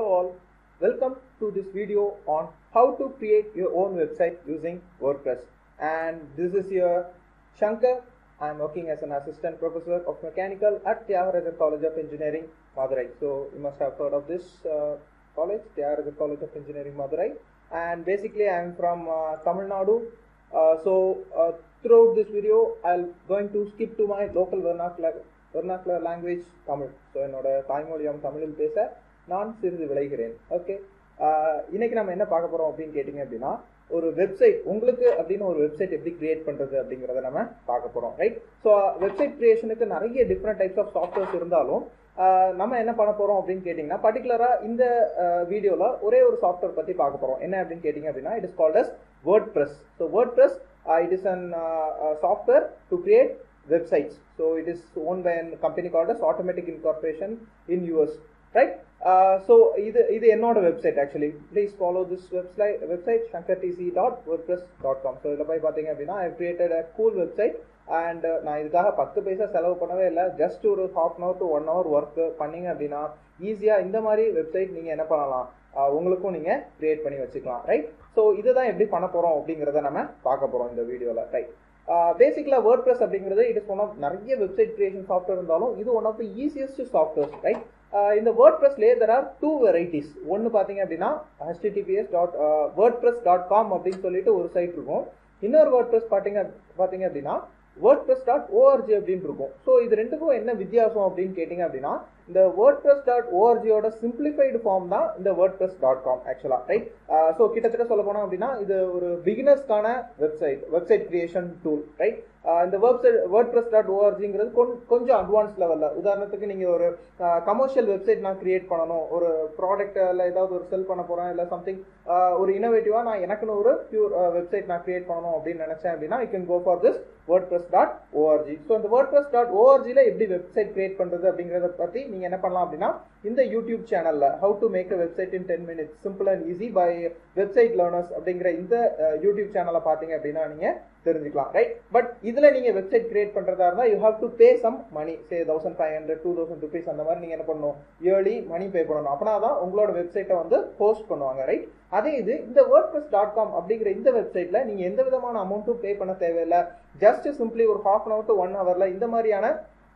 all, welcome to this video on how to create your own website using WordPress. And this is your Shankar. I'm working as an assistant professor of mechanical at Tyagaraja College of Engineering, Madurai. So you must have heard of this uh, college, Tyagaraja College of Engineering, Madurai. And basically, I'm from uh, Tamil Nadu. Uh, so uh, throughout this video, I'll going to skip to my local vernacular vernacular language Tamil so என்னோட தாய்மொழியாம் தமிழில் பேச நான் சிறிது விளைகிறேன் okay இன்னைக்கு நம்ம என்ன பார்க்க போறோம் அப்படின்னு கேட்டிங்க அப்படின்னா ஒரு வெப்சைட் உங்களுக்கு அப்படின்னு ஒரு வெப்சைட் எப்படி கிரியேட் பண்றது அப்படிங்கிறத நம்ம பார்க்க போறோம் ரைட் ஸோ வெப்சைட் கிரியேஷனுக்கு நிறைய டிஃப்ரெண்ட் டைப்ஸ் ஆஃப் சாஃப்ட்வேர்ஸ் இருந்தாலும் ஆஹ் நம்ம என்ன பண்ண போறோம் அப்படின்னு கேட்டிங்கன்னா பர்டிகுலரா இந்த வீடியோல ஒரே ஒரு சாஃப்ட்வேர் பத்தி பார்க்க போறோம் என்ன அப்படின்னு கேட்டிங்க அப்படின்னா it is called as WordPress so WordPress it is an software to create websites. So it is owned by a company called as Automatic Incorporation in US, right? Uh, so இது இது என்னோட website actually please follow this website website Shankar DC dot WordPress dot com so இதில் போய் பார்த்தீங்க அப்படின்னா I created a cool website and நான் இதுக்காக பத்து பைசா செலவு பண்ணவே இல்லை ஜஸ்ட் ஒரு half an hour to one hour work பண்ணீங்க அப்படின்னா ஈஸியாக இந்த மாதிரி வெப்சைட் நீங்கள் என்ன பண்ணலாம் உங்களுக்கும் நீங்கள் கிரியேட் பண்ணி வச்சுக்கலாம் ரைட் ஸோ இதுதான் எப்படி பண்ண போகிறோம் அப்படிங்கிறத நம்ம பார்க்க போகிறோம் இந்த வீடியோவில் ரைட் பேசிக்கலாக வேர்ட் ப்ரெஸ் அப்படிங்கிறது இட் இஸ் ஒன் ஆஃப் நிறைய வெப்சைட் கிரியேஷன் சாஃப்ட்வேர் இருந்தாலும் இது one of the easiest softwares right இந்த வேர்ட் ப்ரெஸ்லேயே தெர் ஆர் டூ வெரைட்டிஸ் ஒன்று பார்த்தீங்க அப்படின்னா HTTPS dot WordPress dot com அப்படின்னு சொல்லிட்டு ஒரு சைட் இருக்கும் இன்னொரு வேர்ட் ப்ரெஸ் பார்த்தீங்க பார்த்தீங்க அப்படின்னா வேர்ட் ப்ரெஸ் டாட் ஓஆர்ஜி அப்படின்னு இருக்கும் ஸோ இது ரெண்டுக்கும் என்ன வித்தியாசம் அப்படின்னு கேட்டிங்க அப்படின்னா இந்த வேர்ட் ப்ரெஸ் டாட் ஓஆர்ஜியோட சிம்பிளிஃபைடு ஃபார்ம் தான் இந்த வேர்ட் ப்ரெஸ் டாட் காம் ஆக்சுவலாக ரைட் ஸோ கிட்டத்தட்ட சொல்ல போனோம் அப்படின்னா இது ஒரு பிகினர்ஸ்க்கான website website creation tool right இந்த வெப்சைட் வேர்ட் ப்ரெஸ் டாட் ஓஆர்ஜிங்கிறது கொஞ்சம் அட்வான்ஸ் லெவலில் உதாரணத்துக்கு நீங்கள் ஒரு கமர்ஷியல் வெப்சைட் நான் கிரியேட் பண்ணணும் ஒரு ப்ராடக்ட் இல்லை ஏதாவது ஒரு செல் பண்ண போகிறேன் இல்லை சம்திங் ஒரு இனோவேட்டிவாக நான் எனக்குன்னு ஒரு பியூர் வெப்சைட் நான் கிரியேட் பண்ணணும் அப்படின்னு நினச்சேன் அப்படின்னா I can go for this WordPress dot ORG so இந்த வேர்ட் ப்ரெஸ் டாட் ஓஆர்ஜியில் எப்படி வெப்சைட் கிரியேட் பண்ணுறது அப்படிங்கிறத பற்றி நீங்கள் என்ன பண்ணலாம் அப்படின்னா இந்த யூடியூப் சேனலில் how to make a website in ten minutes simple and easy by website learners அப்படிங்கிற இந்த யூடியூப் சேனலை பார்த்தீங்க அப்படின்னா நீங்கள் தெரிஞ்சுக்கலாம் ரைட் பட் இதில் நீங்கள் வெப்சைட் கிரியேட் பண்ணுறதா இருந்தால் you have to pay some money say thousand five hundred two thousand rupees அந்த மாதிரி நீங்கள் என்ன பண்ணணும் இயர்லி மணி பே பண்ணணும் அப்படின்னா தான் உங்களோட வெப்சைட்டை வந்து ஹோஸ்ட் பண்ணுவாங்க ரைட் அதே இது இந்த வேர்ட் ப்ரெஸ் டாட் காம் அப்படிங்கிற இந்த வெப்சைட்டில் நீங்கள் எந்த விதமான அமௌண்ட்டும் பே பண்ண தேவையில்லை ஜஸ்ட் சிம்பிளி ஒரு half an hour to one ஹவரில் இந்த மாதிரியான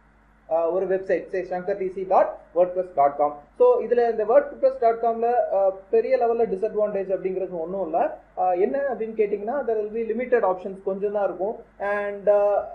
ஒரு website say Shankar DC dot WordPress dot com so இதில் இந்த வேர்ட் ப்ரெஸ் டாட் காமில் பெரிய லெவலில் டிஸ்அட்வான்டேஜ் அப்படிங்கிறது ஒன்றும் இல்லை என்ன அப்படின்னு கேட்டிங்கன்னா அதில் வில் பி லிமிட்டட் ஆப்ஷன்ஸ் கொஞ்சம் தான் இருக்கும் அண்ட்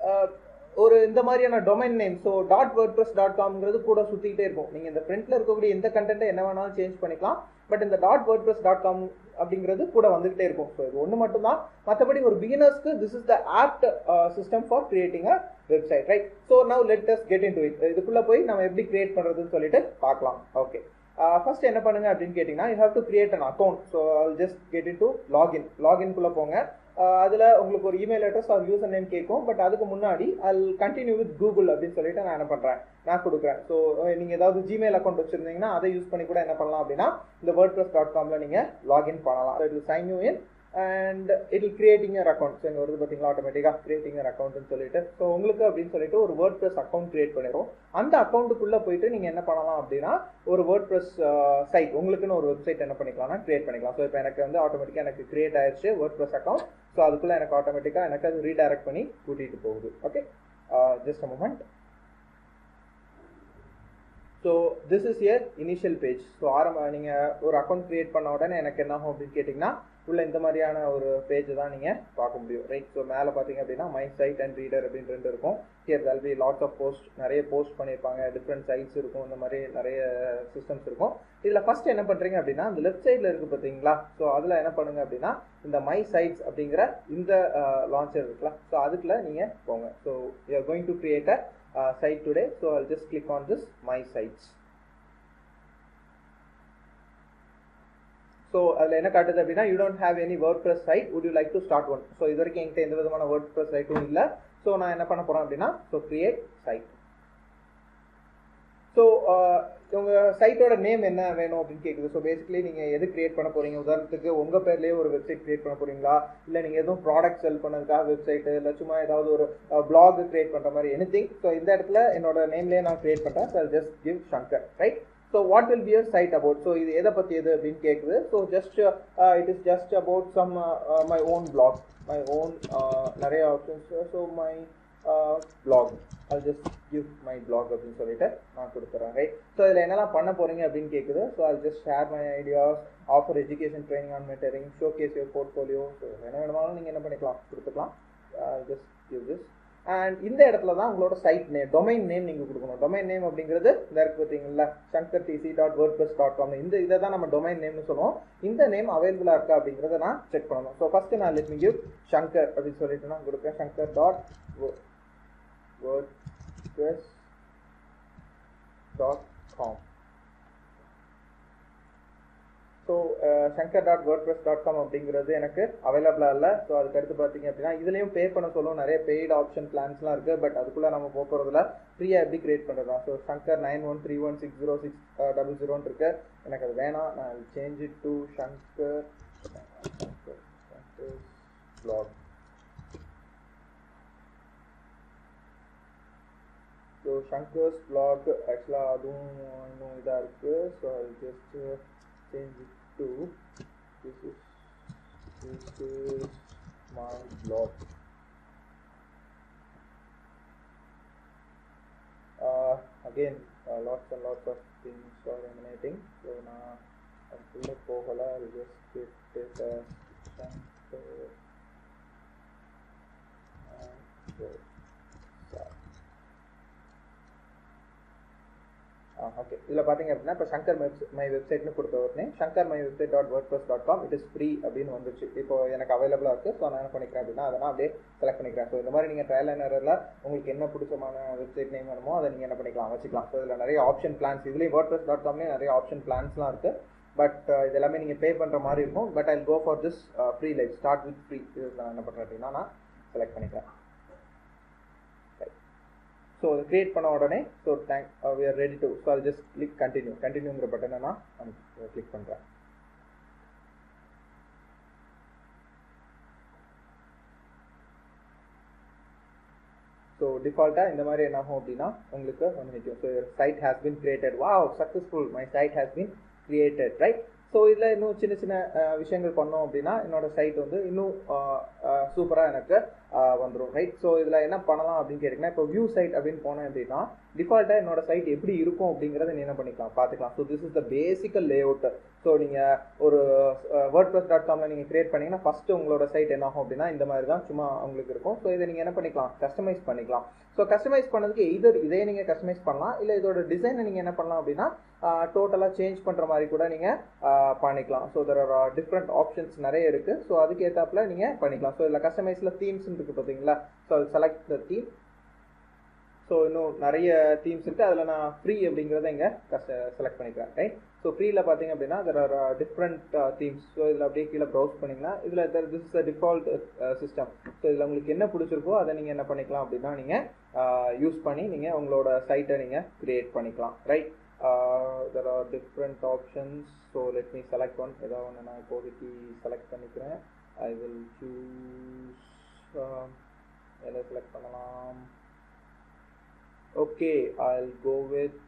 ஒரு இந்த மாதிரியான domain name so dot WordPress dot காம்ங்கிறது கூட சுற்றிக்கிட்டே இருக்கும் நீங்கள் இந்த ஃப்ரண்ட்டில் இருக்கக்கூடிய எந்த கண்டென்ட்டை என்ன வேணாலும் சேஞ்ச் பண்ணிக்கலாம் பட் இந்த dot WordPress dot com அப்படிங்கிறது கூட வந்துகிட்டே இருக்கும் ஸோ இது ஒன்று மட்டும் தான் மற்றபடி ஒரு பிகினர்ஸ்க்கு this is the apt system for creating a website right so now let us get into it இதுக்குள்ளே போய் நம்ம எப்படி கிரியேட் பண்ணுறதுன்னு சொல்லிட்டு பார்க்கலாம் ஓகே ஃபர்ஸ்ட் என்ன பண்ணுங்க அப்படின்னு கேட்டிங்கன்னா you have to create an account so just get into login லாகின்குள்ளே போங்க அதில் உங்களுக்கு ஒரு email address or user name கேட்கும் பட் அதுக்கு முன்னாடி அல் கண்டினியூ வித் கூகுள் அப்படின்னு சொல்லிட்டு நான் என்ன பண்ணுறேன் நான் கொடுக்குறேன் ஸோ நீங்கள் ஏதாவது ஜிமெயில் அக்கௌண்ட் வச்சுருந்தீங்கன்னா அதை யூஸ் பண்ணி கூட என்ன பண்ணலாம் அப்படின்னா இந்த வேர்ட் ப்ரெஸ் டாட் காமில் நீங்கள் லாகின் பண்ணலாம் it sign you in and it'll creating your account so இங்கே வருது பார்த்தீங்களா ஆட்டோமேட்டிக்காக கிரியேட்டிங் யர் அக்கௌண்ட்னு சொல்லிட்டு ஸோ உங்களுக்கு அப்படின்னு சொல்லிட்டு ஒரு வேர்ட் ப்ரெஸ் அக்கௌண்ட் கிரியேட் பண்ணிடும் அந்த அக்கௌண்ட்டுக்குள்ளே போயிட்டு நீங்கள் என்ன பண்ணலாம் அப்படின்னா ஒரு வேர்ட் ப்ரெஸ் சைட் உங்களுக்குன்னு ஒரு வெப்சைட் என்ன பண்ணிக்கலாம்னா கிரியேட் பண்ணிக்கலாம் ஸோ இப்போ எனக்கு வந்து ஆட்டோமேட்டிக்காக எனக்கு கிரியேட் ஆயிடுச்சு வேர்ட் ப்ரெஸ் அக்கௌண்ட் ஸோ அதுக்குள்ளே எனக்கு ஆட்டோமேட்டிக்காக எனக்கு அது ரீடைரக்ட் பண்ணி கூட்டிகிட்டு போகுது okay just a moment so this is your initial page so ஆரம்ப நீங்கள் ஒரு அக்கௌண்ட் கிரியேட் பண்ண உடனே எனக்கு என்ன ஆகும் அப்படின்னு கேட்டிங்கன்னா உள்ள இந்த மாதிரியான ஒரு பேஜ் தான் நீங்கள் பார்க்க முடியும் ரைட் ஸோ மேலே பார்த்தீங்க அப்படின்னா மை சைட் அண்ட் ரீடர் அப்படின்னு ரெண்டு இருக்கும் here there'll be lot of post நிறைய போஸ்ட் பண்ணியிருப்பாங்க டிஃப்ரெண்ட் சைட்ஸ் இருக்கும் இந்த மாதிரி நிறைய சிஸ்டம்ஸ் இருக்கும் இதில் ஃபர்ஸ்ட் என்ன பண்ணுறீங்க அப்படின்னா இந்த லெஃப்ட் சைடில் இருக்குது பார்த்தீங்களா ஸோ அதில் என்ன பண்ணுங்க அப்படின்னா இந்த மை சைட்ஸ் அப்படிங்கிற இந்த லான்ச்சர் இருக்குல்ல ஸோ அதுக்குள்ள நீங்கள் போங்க so you are going to create a site today so I just click on this my sites so அதில் என்ன காட்டுது அப்படின்னா you don't have any WordPress site would you like to start one so இது வரைக்கும் என்கிட்ட எந்த விதமான word press சைட்டும் இல்லை ஸோ நான் என்ன பண்ண போகிறேன் அப்படின்னா ஸோ கிரியேட் சைட் ஸோ உங்கள் சைட்டோட நேம் என்ன வேணும் அப்படின்னு கேட்குது ஸோ பேசிக்கலி நீங்கள் எது கிரியேட் பண்ண போகிறீங்க உதாரணத்துக்கு உங்கள் பேர்லேயே ஒரு வெப்சைட் கிரியேட் பண்ண போகிறீங்களா இல்லை நீங்கள் எதுவும் ப்ராடக்ட் செல் பண்ணதுக்காக வெப்சைட்டு இல்லை சும்மா ஏதாவது ஒரு பிளாக் கிரியேட் பண்ணுற மாதிரி எனி திங் ஸோ இந்த இடத்துல என்னோட நேம்லேயே நான் கிரியேட் பண்ணுறேன் so just give Shankar right so what will be your site about so இது எதை பற்றி எது அப்படின்னு கேட்குது so just it is just about some my own blog my own நிறைய ஆப்ஷன்ஸ் ஸோ மை பிளாக் அது ஜஸ்ட் கிவ் மை பிளாக் அப்படின்னு சொல்லிட்டு நான் கொடுத்துறேன் ரைட் ஸோ இதில் என்னெல்லாம் பண்ண போகிறீங்க அப்படின்னு கேட்குது ஸோ அது just share my ideas offer education training and mentoring showcase your portfolio so என்ன வேணுமாலும் நீங்கள் என்ன பண்ணிக்கலாம் கொடுத்துக்கலாம் ஜஸ்ட் கிவ் திஸ் அண்ட் இந்த இடத்துல தான் உங்களோட சைட் நேம் டொமைன் நேம் நீங்கள் கொடுக்கணும் டொமைன் நேம் அப்படிங்கிறது இந்த இருக்கு பார்த்தீங்களா Shankar DC dot word plus dot com இந்த இதை தான் நம்ம டொமைன் நேம்னு சொல்லுவோம் இந்த நேம் அவைலபிளாக இருக்கா அப்படிங்கிறத நான் செக் பண்ணணும் ஸோ ஃபஸ்ட்டு நான் லெட் மீ கிவ் சங்கர் அப்படின்னு சொல்லிட்டு நான் கொடுப்பேன் Shankar dot word plus dot com so Shankar dot WordPress dot com அப்படிங்கிறது எனக்கு அவைலபிளாக இல்லை ஸோ அதுக்கு அடுத்து பார்த்தீங்க அப்படின்னா இதுலேயும் பே பண்ண சொல்லும் நிறைய பெய்டு ஆப்ஷன் பிளான்ஸ்லாம் இருக்குது பட் அதுக்குள்ளே நம்ம போக போகிறதுல ஃப்ரீயாக எப்படி கிரியேட் பண்ணுறதா so Shankar nine one three one six zero six double ஜீரோன்னு இருக்கு எனக்கு அது வேணாம் நான் change it to Shankar blog so Shankar's blog ஆக்சுவலாக அதுவும் இன்னும் இதாக இருக்குது ஸோ அது just change it to this is this is my blog uh, again uh, lots and lots of things are emanating so now until the kohala I'll just keep it as center and okay இதில் பார்த்தீங்க அப்படின்னா இப்போ Shankar my வெப்சைட்னு கொடுத்த உடனே Shankar my website dot word plus dot com it is free அப்படின்னு வந்துச்சு இப்போ எனக்கு அவைலபிளாக இருக்குது ஸோ நான் என்ன பண்ணிக்கிறேன் அப்படின்னா அதை நான் அப்படியே செலக்ட் பண்ணிக்கிறேன் ஸோ இந்த மாதிரி நீங்கள் ட்ரையல் அண்ட் எரரில் உங்களுக்கு என்ன பிடிச்சமான வெப்சைட் நேம் வேணுமோ அதை நீங்கள் என்ன பண்ணிக்கலாம் வச்சுக்கலாம் ஸோ இதில் நிறைய ஆப்ஷன் பிளான்ஸ் இதுலேயும் வேர்ட் ப்ளஸ் டாட் காம்லேயும் நிறைய ஆப்ஷன் பிளான்ஸ்லாம் இருக்குது பட் இது எல்லாமே நீங்கள் பே பண்ணுற மாதிரி இருக்கும் but I go for this free life start with free இது நான் என்ன பண்ணுறேன் அப்படின்னா நான் செலக்ட் பண்ணிக்கிறேன் ஸோ அதை கிரியேட் பண்ண உடனே so thank we are ready to so அது ஜஸ்ட் கிளிக் கண்டினியூ கண்டினியூங்கிற பட்டனை நான் கிளிக் பண்ணுறேன் ஸோ டிஃபால்ட்டாக இந்த மாதிரி என்ன ஆகும் அப்படின்னா உங்களுக்கு ஒன்று நிற்கும் so site has been created was successful my site has been created right so இதில் இன்னும் சின்ன சின்ன விஷயங்கள் பண்ணோம் அப்படின்னா என்னோட சைட் வந்து இன்னும் சூப்பராக எனக்கு வந்துடும் ரைட் ஸோ இதில் என்ன பண்ணலாம் அப்படின்னு கேட்டிங்கன்னா இப்போ வியூ சைட் அப்படின்னு போனேன் அப்படின்னா டிஃபால்ட்டாக என்னோட சைட் எப்படி இருக்கும் அப்படிங்கிறத நீ என்ன பண்ணிக்கலாம் பார்த்துக்கலாம் so this is the basic layout so நீங்கள் ஒரு வேர்ட் ப்ளஸ் டாட் காமில் நீங்கள் கிரியேட் பண்ணிங்கன்னா ஃபஸ்ட்டு உங்களோட சைட் என்ன ஆகும் அப்படின்னா இந்த மாதிரி தான் சும்மா உங்களுக்கு இருக்கும் ஸோ இதை நீங்கள் என்ன பண்ணிக்கலாம் கஸ்டமைஸ் பண்ணிக்கலாம் ஸோ கஸ்டமைஸ் பண்ணதுக்கு இதர் இதே நீங்கள் கஸ்டமைஸ் பண்ணலாம் இல்லை இதோட டிசைனை நீங்கள் என்ன பண்ணலாம் அப்படின்னா டோட்டலாக சேஞ்ச் பண்ணுற மாதிரி கூட நீங்கள் பண்ணிக்கலாம் so there are different options நிறைய இருக்குது ஸோ அதுக்கு ஏற்றாப்புல நீங்கள் பண்ணிக்கலாம் ஸோ இதில் கஸ்டமைஸில் தீம்ஸ் இருக்குது பார்த்தீங்களா ஸோ அது செலக்ட் த தீம் ஸோ இன்னும் நிறைய தீம்ஸ் இருக்குது அதில் நான் ஃப்ரீ அப்படிங்கிறத இங்கே கஸ்ட செலக்ட் பண்ணிக்கிறேன் ரைட் ஸோ ஃப்ரீயில் பார்த்தீங்க அப்படின்னா there are different themes so இதில் அப்படியே கீழே ப்ரௌஸ் பண்ணிங்கன்னா இதில் there this is a default system so இதில் உங்களுக்கு என்ன பிடிச்சிருக்கோ அதை நீங்கள் என்ன பண்ணிக்கலாம் அப்படின்னா நீங்கள் யூஸ் பண்ணி நீங்கள் உங்களோட சைட்டை நீங்கள் க்ரியேட் பண்ணிக்கலாம் right there are different options so let me select one ஏதாவது ஒன்று நான் இப்போதைக்கு செலக்ட் பண்ணிக்கிறேன் ஐ வில் சூஸ் எதை செலக்ட் பண்ணலாம் ஓகே ஐல் கோ வித்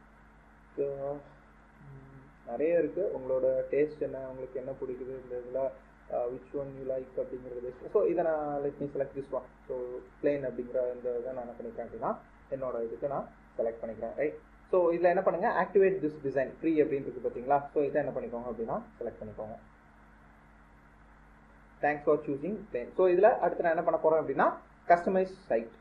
நிறைய இருக்குது உங்களோட டேஸ்ட் என்ன உங்களுக்கு என்ன பிடிக்குது இந்த இதில் விச் ஒன் யூ லைக் அப்படிங்கிறது பெஸ்ட் ஸோ இதை நான் let me select this one so plain அப்படிங்கிற இந்த இதை நான் என்ன பண்ணிக்கிறேன் அப்படின்னா என்னோட இதுக்கு நான் செலக்ட் பண்ணிக்கிறேன் ரைட் ஸோ இதில் என்ன பண்ணுங்கள் ஆக்டிவேட் திஸ் டிசைன் ஃப்ரீ அப்படின்னு இருக்குது பார்த்தீங்களா ஸோ இதை என்ன பண்ணிக்கோங்க அப்படின்னா செலக்ட் பண்ணிக்கோங்க thanks for choosing plan so இதில் அடுத்து நான் என்ன பண்ண போகிறேன் அப்படின்னா கஸ்டமைஸ் சைட்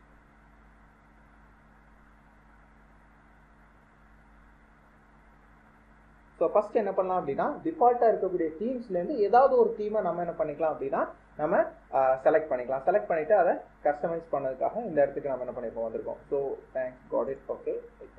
ஸோ ஃபஸ்ட் என்ன பண்ணலாம் அப்படின்னா டிஃபால்ட்டாக இருக்கக்கூடிய தீம்ஸ்லேருந்து ஏதாவது ஒரு தீமை நம்ம என்ன பண்ணிக்கலாம் அப்படின்னா நம்ம செலக்ட் பண்ணிக்கலாம் செலக்ட் பண்ணிவிட்டு அதை கஸ்டமைஸ் பண்ணதுக்காக இந்த இடத்துக்கு நம்ம என்ன பண்ணிப்போம் வந்திருக்கோம் so thanks got it okay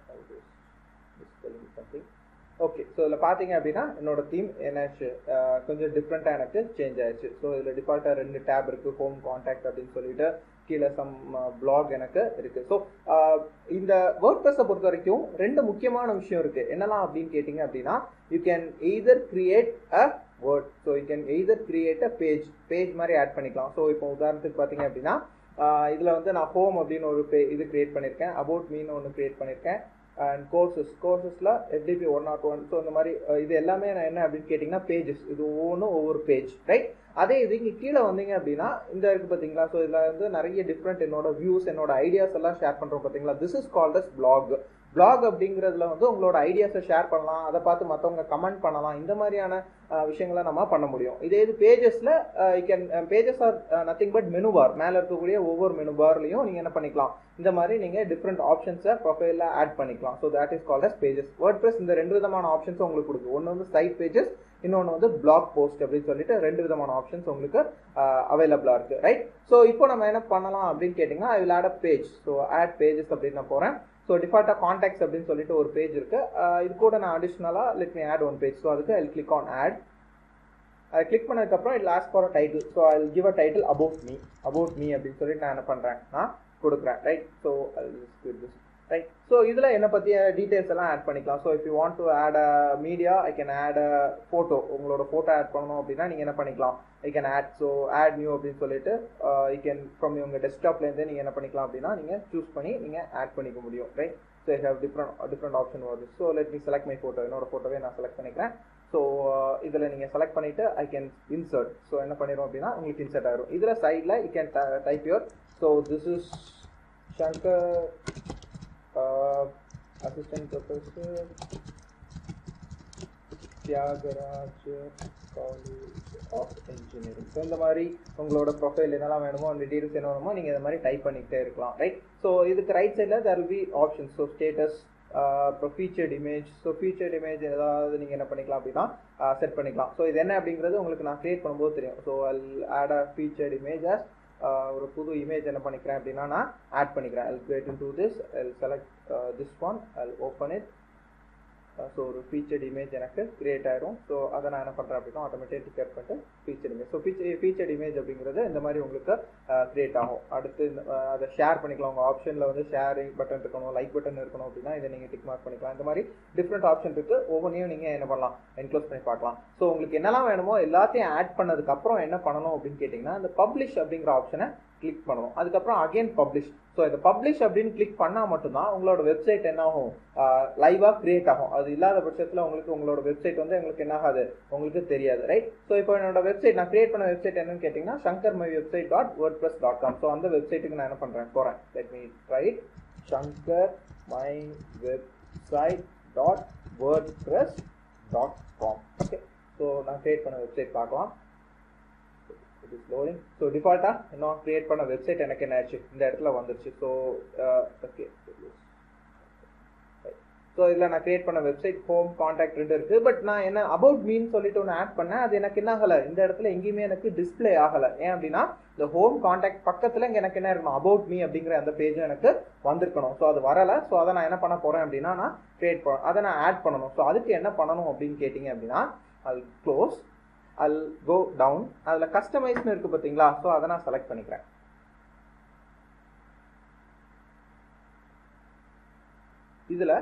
something okay so இதில் பார்த்தீங்க அப்படின்னா என்னோட தீம் என்னாச்சு கொஞ்சம் டிஃப்ரெண்ட்டாக எனக்கு சேஞ்ச் ஆயிடுச்சு ஸோ இதில் டிஃபால்ட்டாக ரெண்டு டேப் இருக்குது ஹோம் காண்டாக்ட் அப்படின்னு சொல்லிட்டு கீழே சம் பிளாக் எனக்கு இருக்குது ஸோ இந்த வேர்ட் ப்ளஸை பொறுத்த வரைக்கும் ரெண்டு முக்கியமான விஷயம் இருக்குது என்னெல்லாம் அப்படின்னு கேட்டிங்க அப்படின்னா you can either create a word so you can either create a page page மாதிரி ஆட் பண்ணிக்கலாம் ஸோ இப்போ உதாரணத்துக்கு பார்த்தீங்க அப்படின்னா இதில் வந்து நான் ஹோம் அப்படின்னு ஒரு பே இது கிரியேட் பண்ணியிருக்கேன் அபவுட் மீன் ஒன்று கிரியேட் பண்ணியிருக்கேன் அண்ட் கோர்சஸ் கோர்சஸில் FTP one not one so இந்த மாதிரி அஹ், இது எல்லாமே நான் என்ன அப்படின்னு கேட்டிங்கன்னா பேஜஸ் இது ஒவ்வொன்றும் ஒவ்வொரு பேஜ் ரைட் அதே இது இங்கே கீழே வந்தீங்க அப்படின்னா இந்த இருக்கு பார்த்தீங்களா ஸோ இதில் வந்து நிறைய டிஃப்ரெண்ட் என்னோட வியூஸ் என்னோட ஐடியாஸ் எல்லாம் ஷேர் பண்ணுறோம் பார்த்தீங்களா this is called as blog blog அப்படிங்கிறதுல வந்து உங்களோட ஐடியாஸை ஷேர் பண்ணலாம் அதை பார்த்து மற்றவங்க கமெண்ட் பண்ணலாம் இந்த மாதிரியான அஹ், விஷயங்களை நம்ம பண்ண முடியும் இதே இது பேஜஸில் I can pages are nothing but menu bar மேலே இருக்கக்கூடிய ஒவ்வொரு மெனு பார்லையும் நீங்கள் என்ன பண்ணிக்கலாம் இந்த மாதிரி நீங்கள் டிஃப்ரெண்ட் ஆப்ஷன்ஸை ப்ரொஃபைலில் ஆட் பண்ணிக்கலாம் so that is called as pages WordPress இந்த ரெண்டு விதமான ஆப்ஷன்ஸும் உங்களுக்கு கொடுக்கும் ஒன்று வந்து சைட் பேஜஸ் இன்னொன்று வந்து பிளாக் போஸ்ட் அப்படின்னு சொல்லிட்டு ரெண்டு விதமான ஆப்ஷன்ஸ் உங்களுக்கு அவைலபிளாக இருக்கு ரைட் ஸோ இப்போ நம்ம என்ன பண்ணலாம் அப்படின்னு கேட்டிங்கன்னா I will add a page so add pages அப்படின்னு நான் போகிறேன் ஸோ டிஃபால்ட்டாக காண்டாக்ட்ஸ் அப்படின்னு சொல்லிட்டு ஒரு பேஜ் இருக்கு அஹ் இது கூட நான் அடிஷ்னலாக let me add one page so அதுக்கு ஐ கிளிக் ஆன் ஆட் அதை கிளிக் பண்ணதுக்கப்புறம் it last for title so I give a title about me about me அப்படின்னு சொல்லிட்டு நான் என்ன பண்ணுறேன் நான் கொடுக்குறேன் ரைட் ஸோ ரைட் ஸோ இதில் என்னை பற்றிய டீட்டெயில்ஸ் எல்லாம் ஆட் பண்ணிக்கலாம் so if you want to add a media I can add a photo உங்களோட ஃபோட்டோ ஆட் பண்ணணும் அப்படின்னா நீங்கள் என்ன பண்ணிக்கலாம் I can add so add new அப்படின்னு சொல்லிட்டு ஐ கேன் ஃப்ரம் உங்கள் டெஸ்க்டாப்லேருந்தே நீங்கள் என்ன பண்ணிக்கலாம் அப்படின்னா நீங்கள் சூஸ் பண்ணி நீங்கள் ஆட் பண்ணிக்க முடியும் right so I have different different option வருது so let me select my photo என்னோட ஃபோட்டோவே நான் செலக்ட் பண்ணிக்கிறேன் ஸோ இதில் நீங்கள் செலக்ட் பண்ணிவிட்டு ஐ கேன் இன்சர்ட் ஸோ என்ன பண்ணிடும் அப்படின்னா உங்களுக்கு இன்சர்ட் ஆயிரும் இதில் சைடில் you can type your so this is Shankar assistant professor Thiagaraj college of engineering so இந்த மாதிரி உங்களோட ப்ரொஃபைல் என்னெல்லாம் வேணுமோ அந்த டீடைல்ஸ் என்ன வேணுமோ நீங்கள் இந்த மாதிரி டைப் பண்ணிக்கிட்டே இருக்கலாம் ரைட் ஸோ இதுக்கு ரைட் சைடில் there will be options so status அப்புறம் featured image so featured image ஏதாவது நீங்கள் என்ன பண்ணிக்கலாம் அப்படின்னா செட் பண்ணிக்கலாம் ஸோ இது என்ன அப்படிங்கிறது உங்களுக்கு நான் க்ரியேட் பண்ணும்போது தெரியும் so I'll add a featured image ஒரு புது இமேஜ் என்ன பண்ணிக்கிறேன் அப்படின்னா நான் ஆட் பண்ணிக்கிறேன் I'll create into this I'll select this one I'll open it so ஒரு ஃபீச்சர்ட் இமேஜ் எனக்கு கிரியேட் ஆயிரும் ஸோ அதை நான் என்ன பண்ணுறேன் அப்படின்னா ஆட்டோமேட்டிக் டிக்கெட் பண்ணிட்டு feature image so feature featured image அப்படிங்கிறது இந்த மாதிரி உங்களுக்கு கிரியேட் ஆகும் அடுத்து இந்த, அஹ், அதை ஷேர் பண்ணிக்கலாம் உங்கள் ஆப்ஷனில் வந்து ஷேரிங் பட்டன் இருக்கணும் லைக் பட்டன் இருக்கணும் அப்படின்னா இதை நீங்கள் டிக் மார்க் பண்ணிக்கலாம் இந்த மாதிரி டிஃப்ரெண்ட் ஆப்ஷன் இருக்குது ஒவ்வொன்றையும் நீங்கள் என்ன பண்ணலாம் என்க்ளோஸ் பண்ணி பார்க்கலாம் ஸோ உங்களுக்கு என்னெல்லாம் வேணுமோ எல்லாத்தையும் ஆட் பண்ணதுக்கு அப்புறம் என்ன பண்ணணும் அப்படின்னு கேட்டிங்கன்னா இந்த பப்ளிஷ் அப்படிங்கிற ஆப்ஷனை கிளிக் பண்ணணும் அதுக்கப்புறம் அகைன் பப்ளிஷ் ஸோ இந்த பப்ளிஷ் அப்படின்னு கிளிக் பண்ணால் மட்டும்தான் உங்களோட வெப்சைட் என்ன ஆகும் லைவாக கிரியேட் ஆகும் அது இல்லாத பட்சத்தில் உங்களுக்கு உங்களோட வெப்சைட் வந்து உங்களுக்கு என்ன ஆகாது உங்களுக்கு தெரியாது ரைட் ஸோ இப்போ என்னோட வெப்சைட் நான் கிரியேட் பண்ண வெப்சைட் என்னன்னு கேட்டிங்கன்னா Shankar my website dot word plus dot com so அந்த வெப்சைட்டுக்கு நான் என்ன பண்ணுறேன் போகிறேன் let me write Shankar my website dot word plus dot com okay so நான் கிரியேட் பண்ண வெப்சைட் பார்க்கலாம் இட் இஸ் லோடிங் ஸோ டிஃபால்ட்டாக இன்னும் கிரியேட் பண்ண வெப்சைட் எனக்கு என்ன ஆச்சு இந்த இடத்துல வந்துருச்சு ஸோ ஓகே ஸோ இதில் நான் கிரியேட் பண்ண வெப்சைட் ஹோம் காண்டாக்ட் ரெண்டு இருக்குது பட் நான் என்ன அபவுட் மீன் சொல்லிட்டு ஒன்று ஆட் பண்ணேன் அது எனக்கு என்ன ஆகலை இந்த இடத்துல எங்கேயுமே எனக்கு டிஸ்ப்ளே ஆகலை ஏன் அப்படின்னா இந்த ஹோம் காண்டாக்ட் பக்கத்தில் இங்கே எனக்கு என்ன இருக்கணும் அபவுட் மீ அப்படிங்கிற அந்த பேஜும் எனக்கு வந்திருக்கணும் ஸோ அது வரலை ஸோ அதை நான் என்ன பண்ண போகிறேன் அப்படின்னா நான் கிரியேட் பண்ண அதை நான் ஆட் பண்ணணும் ஸோ அதுக்கு என்ன பண்ணணும் அப்படின்னு கேட்டிங்க அப்படின்னா அது க்ளோஸ் அல் கோ டவுன் அதில் கஸ்டமைஸ்னு இருக்குது பார்த்தீங்களா ஸோ அதை நான் செலக்ட் பண்ணிக்கிறேன் இதில்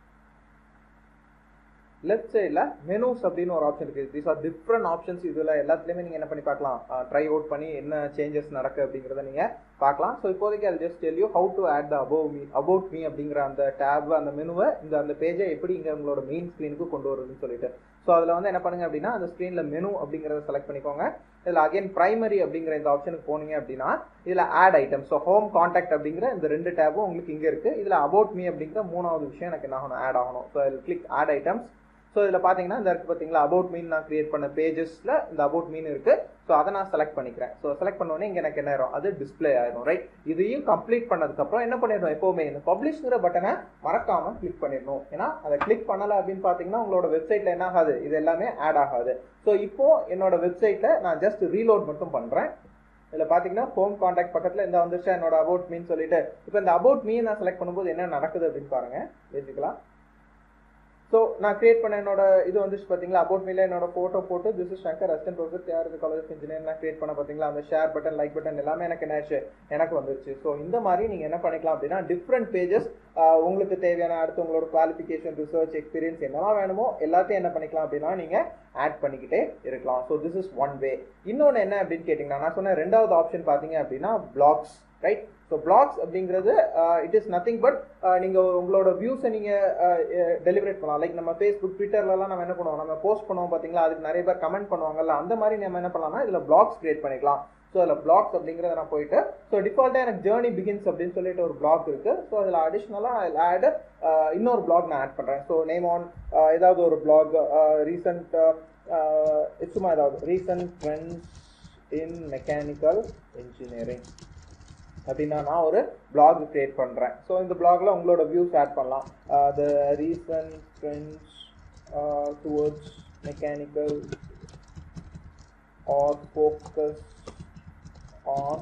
லெஃப்ட் சைடில் மெனூஸ் அப்படின்னு ஒரு ஆப்ஷன் இருக்குது தீஸ் ஆர் டிஃப்ரெண்ட் ஆப்ஷன்ஸ் இதில் எல்லாத்துலேயுமே நீங்கள் என்ன பண்ணி பார்க்கலாம் ட்ரை அவுட் பண்ணி என்ன சேஞ்சஸ் நடக்கு அப்படிங்கிறத நீங்கள் பார்க்கலாம் ஸோ இப்போதைக்கு அது just tell you how to add the above me about me அப்படிங்கிற அந்த டேப் அந்த மெனுவை இந்த அந்த பேஜை எப்படி இங்கே உங்களோட மெயின் ஸ்க்ரீனுக்கு கொண்டு வருதுன்னு சொல்லிட்டு ஸோ அதில் வந்து என்ன பண்ணுங்க அப்படின்னா அந்த ஸ்க்ரீனில் மெனு அப்படிங்கிறத செலக்ட் பண்ணிக்கோங்க இதில் அகைன் பிரைமரி அப்படிங்கிற இந்த ஆப்ஷனுக்கு போனீங்க அப்படின்னா இதில் add item so home contact அப்படிங்கிற இந்த ரெண்டு டேபும் உங்களுக்கு இங்கே இருக்குது இதில் அபவுட் மீ அப்படிங்கிற மூணாவது விஷயம் எனக்கு என்ன ஆகணும் ஆட் ஆகணும் ஸோ அதில் கிளிக் ஆட் ஐட்டம்ஸ் ஸோ இதில் பார்த்தீங்கன்னா இந்த இருக்கு பார்த்தீங்களா அபவுட் மீன் நான் கிரியேட் பண்ண பேஜஸில் இந்த அபவுட் மீன் இருக்குது ஸோ அதை நான் செலக்ட் பண்ணிக்கிறேன் ஸோ செலக்ட் பண்ணோடனே இங்கே எனக்கு என்ன ஆயிரும் அது டிஸ்பிளே ஆயிரும் ரைட் இதையும் கம்ப்ளீட் பண்ணதுக்கப்புறம் என்ன பண்ணிடணும் எப்போவுமே இந்த பப்ளிஷ்ங்கிற பட்டனை மறக்காமல் கிளிக் பண்ணிடணும் ஏன்னா அதை கிளிக் பண்ணலை அப்படின்னு பார்த்தீங்கன்னா உங்களோட வெப்சைட்டில் என்ன ஆகாது இது எல்லாமே ஆட் ஆகாது ஸோ இப்போ என்னோட வெப்சைட்டில் நான் ஜஸ்ட் ரீலோட் மட்டும் பண்ணுறேன் இதில் பார்த்தீங்கன்னா ஹோம் காண்டாக்ட் பக்கத்தில் இந்த வந்துருச்சு என்னோட அபவுட் மீன் சொல்லிட்டு இப்போ இந்த அபவுட் மீ நான் செலக்ட் பண்ணும்போது என்ன நடக்குது அப்படின்னு பாருங்க பேசிக்கலாம் ஸோ நான் கிரியேட் பண்ண என்னோட இது வந்துச்சு பார்த்தீங்களா அபவுட் மீல என்னோட ஃபோட்டோ போட்டு this is Shankar assistant professor KR college of engineer நான் கிரியேட் பண்ண பார்த்தீங்களா அந்த ஷேர் பட்டன் லைக் பட்டன் எல்லாமே எனக்கு என்ன ஆச்சு எனக்கு வந்துருச்சு ஸோ இந்த மாதிரி நீங்கள் என்ன பண்ணிக்கலாம் அப்படின்னா டிஃப்ரெண்ட் பேஜஸ் உங்களுக்கு தேவையான அடுத்து உங்களோட குவாலிஃபிகேஷன் ரிசர்ச் எக்ஸ்பீரியன்ஸ் என்னெல்லாம் வேணுமோ எல்லாத்தையும் என்ன பண்ணிக்கலாம் அப்படின்னா நீங்கள் ஆட் பண்ணிக்கிட்டே இருக்கலாம் so this is one way இன்னொன்று என்ன அப்படின்னு கேட்டிங்கன்னா நான் சொன்ன ரெண்டாவது ஆப்ஷன் பார்த்தீங்க அப்படின்னா பிளாக்ஸ் ரைட் ஸோ பிளாக்ஸ் அப்படிங்கிறது இட் இஸ் நத்திங் பட் நீங்கள் உங்களோட வியூஸை நீங்கள் டெலிவரேட் பண்ணலாம் லைக் நம்ம ஃபேஸ்புக் ட்விட்டர்லலாம் நம்ம என்ன பண்ணுவோம் நம்ம போஸ்ட் பண்ணுவோம் பார்த்தீங்களா அதுக்கு நிறைய பேர் கமெண்ட் பண்ணுவாங்கல்ல அந்த மாதிரி நம்ம என்ன பண்ணலாம்னா இதில் பிளாக்ஸ் கிரியேட் பண்ணிக்கலாம் ஸோ அதில் பிளாக்ஸ் அப்படிங்கிறத நான் போயிட்டு ஸோ டிஃபால்ட்டாக எனக்கு ஜேர்னி பிகின்ஸ் அப்படின்னு சொல்லிட்டு ஒரு பிளாக் இருக்குது ஸோ அதில் அடிஷ்னலாக ஆட் இன்னொரு பிளாக் நான் ஆட் பண்ணுறேன் ஸோ நேம் ஆன் ஏதாவது ஒரு பிளாக் ரீசன்ட் சும்மா ஏதாவது recent trends in mechanical engineering அப்படின்னா நான் ஒரு பிளாக் கிரியேட் பண்ணுறேன் ஸோ இந்த பிளாகில் உங்களோட வியூஸ் ஆட் பண்ணலாம் the recent trends towards mechanical are focus on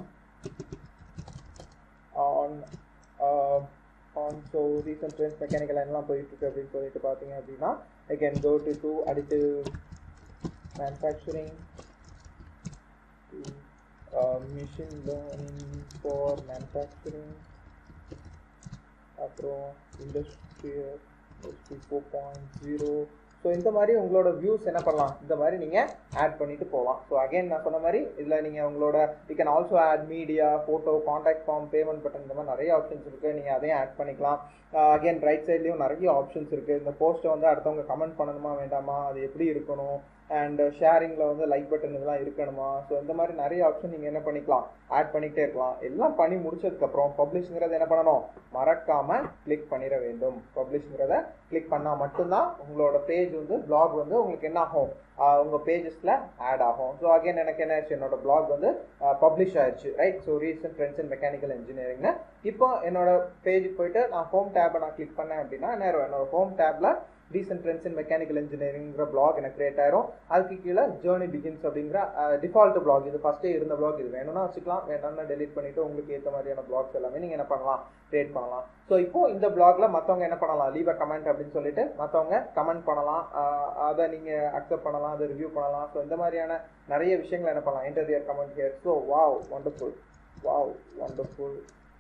on uh, on so recent trends mechanical எல்லாம் போயிட்டு இருக்கு அப்படின்னு சொல்லிட்டு பார்த்தீங்க அப்படின்னா I can go to to additive manufacturing to uh, machine learning for manufacturing அப்புறம் industrial industry four point zero so இந்த மாதிரி உங்களோட வியூஸ் என்ன பண்ணலாம் இந்த மாதிரி நீங்கள் ஆட் பண்ணிட்டு போகலாம் ஸோ அகைன் நான் சொன்ன மாதிரி இதில் நீங்கள் உங்களோட you can also add media photo contact form payment button இந்த மாதிரி நிறைய ஆப்ஷன்ஸ் இருக்குது நீங்கள் அதையும் ஆட் பண்ணிக்கலாம் அகைன் ரைட் சைட்லேயும் நிறைய ஆப்ஷன்ஸ் இருக்குது இந்த போஸ்ட்டை வந்து அடுத்தவங்க கமெண்ட் பண்ணணுமா வேண்டாமா அது எப்படி இருக்கணும் அண்ட் ஷேரிங்கில் வந்து லைக் பட்டன் இதெல்லாம் இருக்கணுமா ஸோ இந்த மாதிரி நிறைய ஆப்ஷன் நீங்கள் என்ன பண்ணிக்கலாம் ஆட் பண்ணிக்கிட்டே இருக்கலாம் எல்லாம் பண்ணி முடிச்சதுக்கப்புறம் பப்ளிஷ்ங்கிறத என்ன பண்ணணும் மறக்காமல் கிளிக் பண்ணிட வேண்டும் பப்ளிஷ்ங்கிறத கிளிக் பண்ணால் மட்டும்தான் உங்களோட பேஜ் வந்து பிளாக் வந்து உங்களுக்கு என்ன ஆகும் உங்கள் பேஜஸில் ஆட் ஆகும் ஸோ அகைன் எனக்கு என்ன ஆச்சு என்னோட பிளாக் வந்து பப்ளிஷ் ஆயிடுச்சு right so recent trends in mechanical இன்ஜினியரிங்னு இப்போ என்னோட பேஜுக்கு போயிட்டு நான் ஹோம் டேப்பை நான் கிளிக் பண்ணேன் அப்படின்னா என்ன என்னோட ஹோம் டேப்பில் ரீசன்ட் ட்ரெண்ட்ஸ் இன் மெக்கானிக்கல் இன்ஜினியரிங்கிற பிளாக் எனக்கு கிரியேட் ஆயிரும் அதுக்கு கீழே ஜேர்னி பிகின்ஸ் அப்படிங்கிற டிஃபால்ட் பிளாக் இது ஃபஸ்ட்டே இருந்த பிளாக் இது வேணும்னா வச்சுக்கலாம் வேணும்னா டெலிட் பண்ணிட்டு உங்களுக்கு ஏற்ற மாதிரியான பிளாக்ஸ் எல்லாமே நீங்கள் என்ன பண்ணலாம் கிரியேட் பண்ணலாம் ஸோ இப்போ இந்த பிளாக்ல மற்றவங்க என்ன பண்ணலாம் லீவ் அ கமெண்ட் அப்படின்னு சொல்லிட்டு மற்றவங்க கமெண்ட் பண்ணலாம் அதை நீங்கள் அக்செப்ட் பண்ணலாம் அதை ரிவ்யூ பண்ணலாம் ஸோ இந்த மாதிரியான நிறைய விஷயங்கள் என்ன பண்ணலாம் interviewer comment here so wow wonderful wow wonderful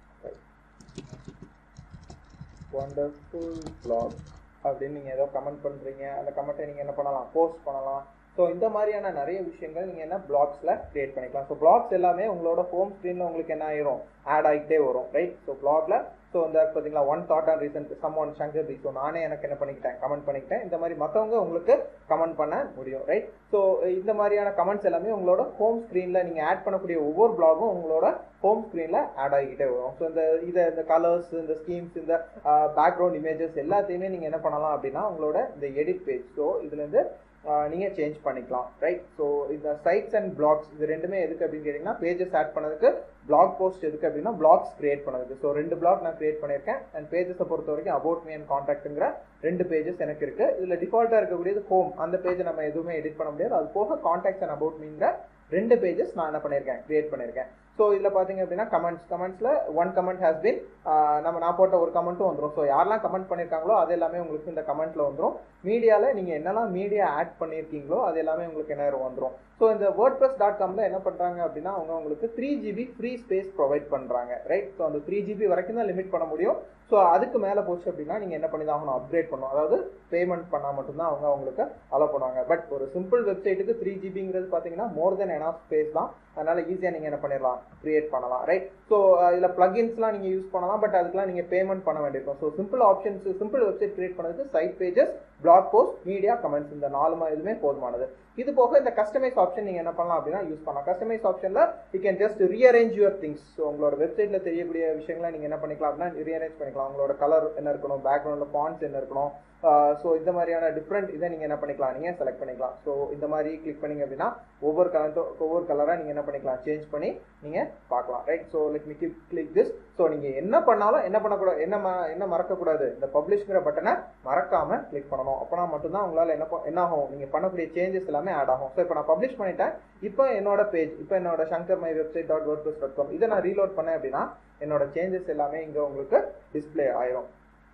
wonderful blog அப்படின்னு நீங்கள் ஏதோ கமெண்ட் பண்ணுறீங்க அந்த கமெண்ட்டை நீங்கள் என்ன பண்ணலாம் போஸ்ட் பண்ணலாம் ஸோ இந்த மாதிரியான நிறைய விஷயங்கள் நீங்கள் என்ன பிளாக்ஸில் க்ரியேட் பண்ணிக்கலாம் ஸோ பிளாக்ஸ் எல்லாமே உங்களோட ஹோம் ஸ்க்ரீனில் உங்களுக்கு என்ன ஆயிரும் ஆட் ஆகிட்டே வரும் ரைட் ஸோ பிளாக்ல ஸோ இந்த பார்த்தீங்களா one thought and recent some one Shankar B so நானே எனக்கு என்ன பண்ணிக்கிட்டேன் கமெண்ட் பண்ணிக்கிட்டேன் இந்த மாதிரி மற்றவங்க உங்களுக்கு கமெண்ட் பண்ண முடியும் ரைட் ஸோ இந்த மாதிரியான கமெண்ட்ஸ் எல்லாமே உங்களோட ஹோம் ஸ்க்ரீனில் நீங்கள் ஆட் பண்ணக்கூடிய ஒவ்வொரு பிளாகும் உங்களோட ஹோம் ஸ்க்ரீனில் ஆட் ஆகிக்கிட்டே வரும் ஸோ இந்த இதை இந்த கலர்ஸ் இந்த ஸ்கீம்ஸ் இந்த பேக்ரவுண்ட் இமேஜஸ் எல்லாத்தையுமே நீங்கள் என்ன பண்ணலாம் அப்படின்னா உங்களோட இந்த எடிட் பேஜ் ஸோ இதுலேருந்து நீங்கள் சேஞ்ச் பண்ணிக்கலாம் ரைட் ஸோ இந்த சைட்ஸ் அண்ட் பிளாக்ஸ் இது ரெண்டுமே எதுக்கு அப்படின்னு கேட்டிங்கன்னா பேஜஸ் ஆட் பண்ணதுக்கு பிளாக் போஸ்ட் எதுக்கு அப்படின்னா பிளாக்ஸ் கிரியேட் பண்ணதுக்கு ஸோ ரெண்டு பிளாக் நான் கிரியேட் பண்ணியிருக்கேன் அண்ட் பேஜஸை பொறுத்த வரைக்கும் அபவுட் மீ அண்ட் காண்டாக்ட்டுங்கிற ரெண்டு பேஜஸ் எனக்கு இருக்கு இதில் டிஃபால்ட்டாக இருக்கக்கூடியது ஹோம் அந்த பேஜை நம்ம எதுவுமே எடிட் பண்ண முடியாது அது போக காண்டாக்ட்ஸ் அண்ட் அபவுட் மீங்கிற ரெண்டு பேஜஸ் நான் என்ன பண்ணியிருக்கேன் கிரியேட் பண்ணியிருக்கேன் ஸோ இதில் பார்த்தீங்க அப்படின்னா கமெண்ட்ஸ் கமெண்ட்ஸில் ஒன் கமெண்ட் ஹேஸ் பின் நம்ம நான் போட்ட ஒரு கமெண்ட்டும் வந்துடும் ஸோ யாரெல்லாம் கமெண்ட் பண்ணியிருக்காங்களோ அது எல்லாமே உங்களுக்கு இந்த கமெண்ட்டில் வந்துடும் மீடியாவில் நீங்கள் என்னெல்லாம் மீடியா ஆட் பண்ணியிருக்கீங்களோ அது எல்லாமே உங்களுக்கு என்ன வந்துடும் ஸோ இந்த வேர்ட் ப்ளஸ் டாட் காமில் என்ன பண்ணுறாங்க அப்படின்னா அவங்க உங்களுக்கு three GB free space provide பண்ணுறாங்க ரைட் ஸோ அந்த த்ரீ ஜிபி வரைக்கும் தான் லிமிட் பண்ண முடியும் ஸோ அதுக்கு மேலே போச்சு அப்படின்னா நீங்கள் என்ன பண்ணி தான் ஆகணும் அப்கிரேட் பண்ணணும் அதாவது பேமெண்ட் பண்ணால் மட்டும்தான் அவங்க அவங்களுக்கு அலோவ் பண்ணுவாங்க பட் ஒரு சிம்பிள் வெப்சைட்டுக்கு த்ரீ ஜிபிங்கிறது பார்த்தீங்கன்னா மோர் தென் என் ஆஃப் ஸ்பேஸ் தான் அதனால ஈஸியாக நீங்கள் என்ன பண்ணிடலாம் கிரியேட் பண்ணலாம் ரைட் ஸோ இதில் பிளகின்ஸ்லாம் நீங்கள் யூஸ் பண்ணலாம் பட் அதுக்கெலாம் நீங்கள் பேமெண்ட் பண்ண வேண்டியிருக்கும் so simple options simple website create பண்ணதுக்கு site pages blog post media comments இந்த நாலு இதுவுமே போதுமானது இது போக இந்த கஸ்டமைஸ் ஆப்ஷன் நீங்கள் என்ன பண்ணலாம் அப்படின்னா யூஸ் பண்ணலாம் கஸ்டமைஸ் ஆப்ஷனில் you can just rearrange your things so உங்களோட வெப்சைட்டில் தெரியக்கூடிய விஷயங்களை நீங்கள் என்ன பண்ணிக்கலாம் அப்படின்னா ரீஅரேஞ்ச் பண்ணிக்கலாம் உங்களோட கலர் என்ன இருக்கணும் பேக்ரவுண்டில் ஃபாண்ட்ஸ் என்ன இருக்கணும் ஸோ இந்த மாதிரியான டிஃப்ரெண்ட் இதை நீங்கள் என்ன பண்ணிக்கலாம் நீங்கள் செலக்ட் பண்ணிக்கலாம் ஸோ இந்த மாதிரி கிளிக் பண்ணிங்க அப்படின்னா ஒவ்வொரு கலர் ஒவ்வொரு கலராக நீங்கள் என்ன பண்ணிக்கலாம் சேஞ்ச் பண்ணி நீங்கள் பார்க்கலாம் right so let me click click this so நீங்கள் என்ன பண்ணாலும் என்ன பண்ணக்கூடாது என்ன ம என்ன மறக்கக்கூடாது இந்த பப்ளிஷ்ங்கிற பட்டனை மறக்காமல் கிளிக் பண்ணணும் அப்போனா மட்டும்தான் உங்களால் என்ன என்ன ஆகும் நீங்கள் பண்ணக்கூடிய சேஞ்சஸ் எல்லாமே ஆட் ஆகும் ஸோ இப்போ நான் பப்ளிஷ் பண்ணிட்டேன் இப்போ என்னோட பேஜ் இப்போ என்னோட Shankar my website dot word plus dot com இதை நான் ரீலோட் பண்ணேன் அப்படின்னா என்னோட சேஞ்சஸ் எல்லாமே இங்கே உங்களுக்கு டிஸ்பிளே ஆயிரும்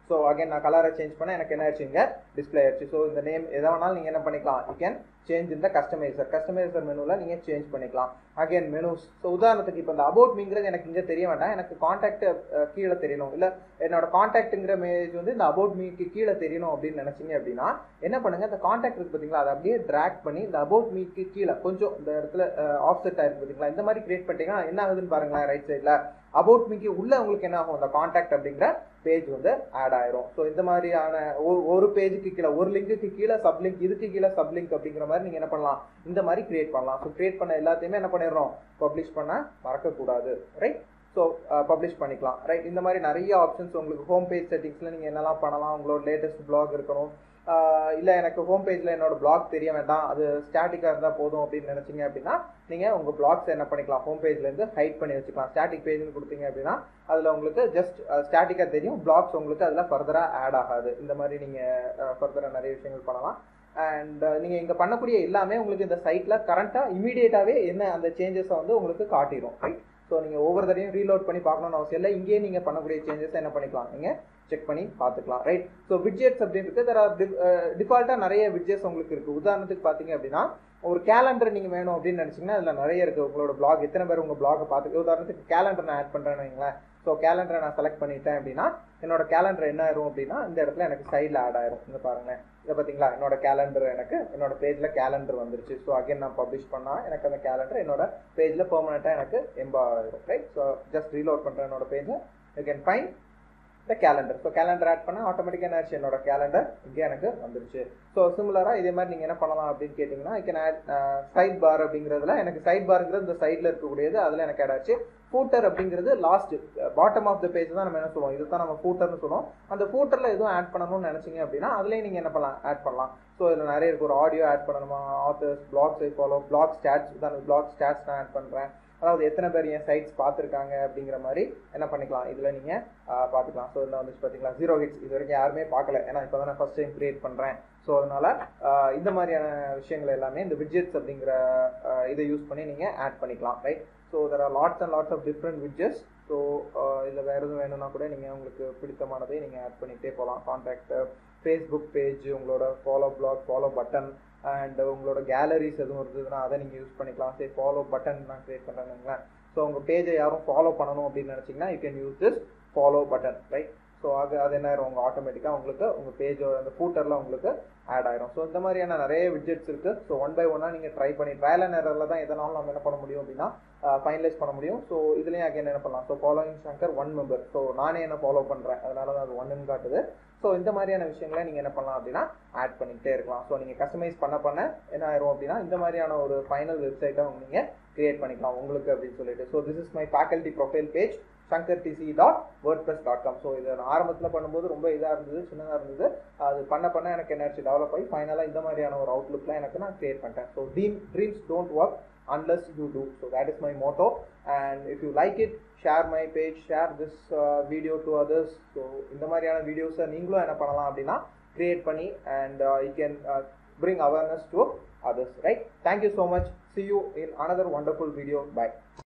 ஸோ அகைன் நான் கலரை சேஞ்ச் பண்ண எனக்கு என்ன ஆச்சுங்க டிஸ்பிளே ஆயிடுச்சு ஸோ இந்த நேம் எதை வேணாலும் நீங்கள் என்ன பண்ணிக்கலாம் யூ கேன் சேஞ்ச் இந்த கஸ்டமைசர் கஸ்டமைசர் மெனுவில் நீங்கள் சேஞ்ச் பண்ணிக்கலாம் அகைன் மெனுஸ் ஸோ உதாரணத்துக்கு இப்போ இந்த அபவுட் மீங்கிறது எனக்கு இங்கே தெரிய வேண்டாம் எனக்கு காண்டாக்ட் கீழே தெரியணும் இல்லை என்னோட காண்டாக்ட்டுங்கிற மேஜ் வந்து இந்த அபவுட் மீக்கு கீழே தெரியணும் அப்படின்னு நினச்சிங்க அப்படின்னா என்ன பண்ணுங்க இந்த காண்டாக்ட் இருக்கு பார்த்தீங்களா அதை அப்படியே ட்ராக் பண்ணி இந்த அபவுட் மீக்கு கீழே கொஞ்சம் இந்த இடத்துல ஆஃப் செட் ஆயிருக்கு பார்த்தீங்களா இந்த மாதிரி கிரியேட் பண்ணிட்டீங்கன்னா என்ன ஆகுதுன்னு பாருங்களேன் ரைட் சைடில் அபவுட் மீக்கு உள்ள உங்களுக்கு என்ன ஆகும் இந்த காண்டாக்ட் அப்படிங்கிற பேஜ் வந்து ஆட் ஆயிரும் ஸோ இந்த மாதிரியான ஒரு பேஜுக்கு கீழே ஒரு லிங்க்குக்கு கீழே சப்லிங்க் இதுக்கு கீழே சப்லிங்க் அப்படிங்கிற மாதிரி நீங்கள் என்ன பண்ணலாம் இந்த மாதிரி கிரியேட் பண்ணலாம் ஸோ கிரியேட் பண்ண எல்லாத்தையுமே என்ன பண்ணிடுறோம் பப்ளிஷ் பண்ண மறக்கக்கூடாது ரைட் ஸோ பப்ளிஷ் பண்ணிக்கலாம் ரைட் இந்த மாதிரி நிறைய ஆப்ஷன்ஸ் உங்களுக்கு ஹோம் பேஜ் செட்டிங்ஸில் நீங்கள் என்னெல்லாம் பண்ணலாம் உங்களோட லேட்டஸ்ட் பிளாக் இருக்கணும் இல்லை எனக்கு ஹோம் பேஜில் என்னோட பிளாக் தெரிய வேண்டாம் அது ஸ்டாட்டிக்காக இருந்தால் போதும் அப்படின்னு நினச்சிங்க அப்படின்னா நீங்கள் உங்கள் பிளாக்ஸ் என்ன பண்ணிக்கலாம் ஹோம் பேஜ்லேருந்து ஹைட் பண்ணி வச்சுக்கலாம் ஸ்டாட்டிக் பேஜ்னு கொடுத்தீங்க அப்படின்னா அதில் உங்களுக்கு ஜஸ்ட் ஸ்டாட்டிக்காக தெரியும் பிளாக்ஸ் உங்களுக்கு அதில் ஃபர்தராக ஆட் ஆகாது இந்த மாதிரி நீங்கள் ஃபர்தராக நிறைய விஷயங்கள் பண்ணலாம் அண்ட் நீங்கள் இங்கே பண்ணக்கூடிய எல்லாமே உங்களுக்கு இந்த சைட்டில் கரண்ட்டாக இமீடியட்டாகவே என்ன அந்த சேஞ்சஸை வந்து உங்களுக்கு காட்டிடும் ரைட் ஸோ நீங்கள் ஒவ்வொரு தடையும் ரீலோட் பண்ணி பார்க்கணும்னு அவசியம் இல்லை இங்கேயே நீங்கள் பண்ணக்கூடிய சேஞ்சஸ் என்ன பண்ணிக்கலாம் நீங்கள் செக் பண்ணி பார்த்துக்கலாம் ரைட் ஸோ விட்ஜெட்ஸ் அப்படின்றது தெர் ஆர் டிஃபால்ட்டாக நிறைய விட்ஜெட்ஸ் உங்களுக்கு இருக்குது உதாரணத்துக்கு பார்த்தீங்க அப்படின்னா ஒரு கேலண்டர் நீங்கள் வேணும் அப்படின்னு நினச்சிங்கன்னா அதில் நிறைய இருக்குது உங்களோட பிளாக் எத்தனை பேர் உங்கள் பிளாகை பார்த்து உதாரணத்துக்கு கேலண்டர் நான் ஆட் பண்ணுறேன்னு வைங்களேன் ஸோ கேலண்டரை நான் செலக்ட் பண்ணிட்டேன் அப்படின்னா என்னோட கேலண்டர் என்ன ஆயிரும் அப்படின்னா இந்த இடத்துல எனக்கு சைடில் ஆட் ஆயிரும் இந்த பாருங்களேன் இதை பார்த்தீங்களா என்னோட கேலண்டர் எனக்கு என்னோட பேஜில் கேலண்டர் வந்துருச்சு ஸோ அகைன் நான் பப்ளிஷ் பண்ணால் எனக்கு அந்த கேலண்டர் என்னோட பேஜில் பெர்மனெண்ட்டாக எனக்கு எம்பா ஆயிரும் ரைட் ஸோ ஜஸ்ட் ரீலோட் பண்ணுறேன் என்னோட பேஜை யூ கேன் ஃபைன் இந்த கேலண்டர் ஸோ கேலண்டர் ஆட் பண்ணால் ஆட்டோமேட்டிக்காக என்ன ஆச்சு என்னோட கேலண்டர் இங்கே எனக்கு வந்துருச்சு ஸோ சிமிலராக இதே மாதிரி நீங்கள் என்ன பண்ணலாம் அப்படின்னு கேட்டிங்கன்னா I can add sidebar அப்படிங்கிறதுல எனக்கு சைட் பார்ங்கிறது இந்த சைடில் இருக்கக்கூடியது அதில் எனக்கு ஆட் ஆச்சு ஃபூட்டர் அப்படிங்கிறது last bottom of the page தான் நம்ம என்ன சொல்லுவோம் இதுதான் நம்ம ஃபூட்டர்னு சொல்லுவோம் அந்த ஃபூட்டரில் எதுவும் ஆட் பண்ணணும்னு நினச்சிங்க அப்படின்னா அதுலேயும் நீங்கள் என்ன பண்ணலாம் ஆட் பண்ணலாம் ஸோ இதில் நிறைய இருக்குது ஒரு ஆடியோ ஆட் பண்ணணுமா authors blogs follow blog stats தான் பிளாக் ஸ்டாட்ஸ் நான் ஆட் பண்ணுறேன் அதாவது எத்தனை பேர் என் சைட்ஸ் பார்த்துருக்காங்க அப்படிங்கிற மாதிரி என்ன பண்ணிக்கலாம் இதில் நீங்கள் பார்த்துக்கலாம் ஸோ இதில் வந்து பார்த்தீங்களா ஜீரோ ஹிட்ஸ் இது வரைக்கும் யாருமே பார்க்கல ஏன்னா இப்போ தான் நான் ஃபஸ்ட் டைம் க்ரியேட் பண்ணுறேன் ஸோ அதனால் இந்த மாதிரியான விஷயங்கள் எல்லாமே இந்த விட்ஜெட்ஸ் அப்படிங்கிற இதை யூஸ் பண்ணி நீங்கள் ஆட் பண்ணிக்கலாம் right so there are lots and lots of different widgets so இதில் வேறு எதுவும் வேணும்னா கூட நீங்கள் உங்களுக்கு பிடித்தமானதை நீங்கள் ஆட் பண்ணிகிட்டே போகலாம் கான்டாக்ட் ஃபேஸ்புக் பேஜ் உங்களோட follow blog follow button and உங்களோட கேலரிஸ் எதுவும் இருந்ததுன்னா அதை நீங்கள் யூஸ் பண்ணிக்கலாம் சரி ஃபாலோ பட்டன் நான் க்ரியேட் பண்ணுறேன் ஸோ உங்கள் பேஜை யாரும் ஃபாலோ பண்ணணும் அப்படின்னு நினச்சிங்கன்னா you can use this follow button right so அது அது என்ன ஆயிரும் உங்கள் ஆட்டோமேட்டிக்காக உங்களுக்கு உங்கள் பேஜோட அந்த ஃபூட்டரில் உங்களுக்கு ஆட் ஆயிரும் ஸோ இந்த மாதிரியான நிறைய விட்ஜெட்ஸ் இருக்குது ஸோ ஒன் பை ஒன்னாக நீங்கள் ட்ரை பண்ணி ட்ரையல் அண்ட் எரரில் தான் எதனாலும் நம்ம என்ன பண்ண முடியும் அப்படின்னா ஃபைனலைஸ் பண்ண முடியும் ஸோ இதுலேயும் அகைன் என்ன பண்ணலாம் so following Shankar one member so நானே என்ன ஃபாலோ பண்ணுறேன் அதனால தான் அது ஒன்றுன்னு காட்டுது ஸோ இந்த மாதிரியான விஷயங்களை நீங்கள் என்ன பண்ணலாம் அப்படின்னா ஆட் பண்ணிக்கிட்டே இருக்கலாம் ஸோ நீங்கள் கஸ்டமைஸ் பண்ண பண்ண என்ன ஆயிரும் அப்படின்னா இந்த மாதிரியான ஒரு ஃபைனல் வெப்சைட்டை நீங்கள் கிரியேட் பண்ணிக்கலாம் உங்களுக்கு அப்படின்னு சொல்லிட்டு so this is my faculty profile page Shankar DC dot word plus dot com so இதை நான் ஆரம்பத்தில் பண்ணும்போது ரொம்ப இதாக இருந்தது சின்னதாக இருந்தது அது பண்ண பண்ண எனக்கு எனர்ஜி டெவலப் ஆகி ஃபைனலாக இந்த மாதிரியான ஒரு அவுட்லுக்லாம் எனக்கு நான் கிரியேட் பண்ணிட்டேன் so dream dreams don't work unless you do so that is my motto and if you like it share my page share this uh, video to others so இந்த மாதிரியான வீடியோஸை நீங்களும் என்ன பண்ணலாம் அப்படின்னா கிரியேட் பண்ணி and you can bring awareness to others right thank you so much see you in another wonderful video bye